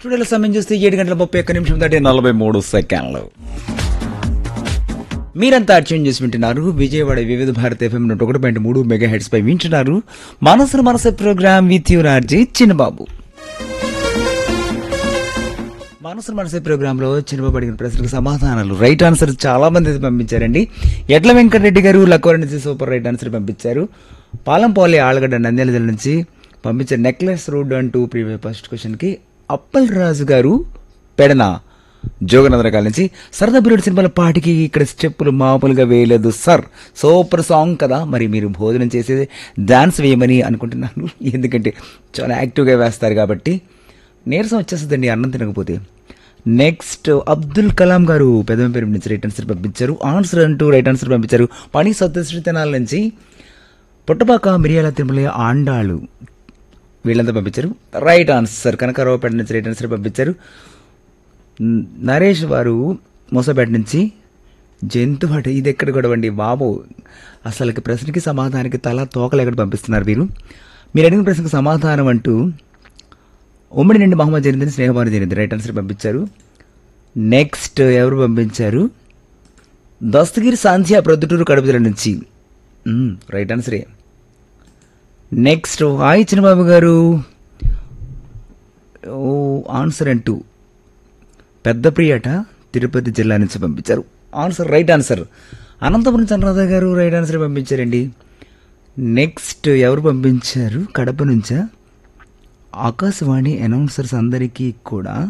స్టూడియోలో సమయం చూస్తే ఏడు గంటల ముప్పై ఒక్క నిమిషం దాటి నలభై మూడు సెకండ్లు మీరంతా అర్చన చేసి వింటున్నారు విజయవాడ వివిధ భారత ఎఫ్ఎం నూట ఒకటి పాయింట్ మూడు మెగా హెడ్స్ పై వింటున్నారు మనసును మనసు programme with your RJ Chinnababu మనసును మనసే ప్రోగ్రామ్ లో చిన్నబాబు అడిగిన ప్రశ్నలకు సమాధానాలు రైట్ ఆన్సర్ చాలా మంది అయితే పంపించారండి ఎడ్ల వెంకటరెడ్డి గారు లక్కవరి నుంచి సూపర్ రైట్ ఆన్సర్ పంపించారు పాలంపోలి ఆలగడ్డ నంద్యాల జిల్లా నుంచి పంపించారు నెక్లెస్ రోడ్ అంటూ ప్రీవియస్ ఫస్ట్ క్వశ్చన్ కి అప్పల్ రాజు గారు పెడన జోగనందరకాల నుంచి సరదా బిరుడు సినిమాల పాటికి ఇక్కడ స్టెప్పులు మామూలుగా వేయలేదు సార్ సూపర్ సాంగ్ కదా మరి మీరు భోజనం చేసేది డాన్స్ వేయమని అనుకుంటున్నాను ఎందుకంటే చాలా యాక్టివ్గా వేస్తారు కాబట్టి నీరసం వచ్చేస్తుందండి అన్నం తినకపోతే నెక్స్ట్ అబ్దుల్ కలాం గారు పెదవ పేరు నుంచి రైట్ ఆన్సర్ పంపించారు ఆన్సర్ అంటూ రైట్ ఆన్సర్ పంపించారు పని సత్యశ్రీ తెనాల నుంచి పుట్టపాక మిరియాల తిరుమల ఆండాళ్ళు వీళ్ళంతా పంపించారు రైట్ ఆన్సర్ కనకారావుపేట నుంచి రైట్ ఆన్సర్ పంపించారు న- నరేష్ వారు మోసపేట నుంచి జంతు అట ఇది ఎక్కడ గొడవండి బాబు అసలుకి ప్రశ్నకి సమాధానానికి తల తోకలు ఎక్కడ పంపిస్తున్నారు వీరు మీరు అడిగిన ప్రశ్నకు సమాధానం అంటూ ఉమ్మడి నుండి మహమ్మద్ జరిగిందని స్నేహభాను జరిగింది రైట్ ఆన్సర్ పంపించారు నెక్స్ట్ ఎవరు పంపించారు దస్తగిరి సాంధ్య ప్రొద్దుటూరు కడప జిల్లా నుంచి మ్మ్, రైట్ ఆన్సరే నెక్స్ట్ హాయ్ చిన్నబాబు గారు ఓ ఆన్సర్ అంటూ పెద్ద ప్రియట తిరుపతి జిల్లా నుంచి పంపించారు answer right answer Anantapuram Chandraradha గారు రైట్ ఆన్సర్ పంపించారండి నెక్స్ట్ ఎవరు పంపించారు కడప నుంచా ఆకాశవాణి అనౌన్సర్స్ అందరికీ కూడా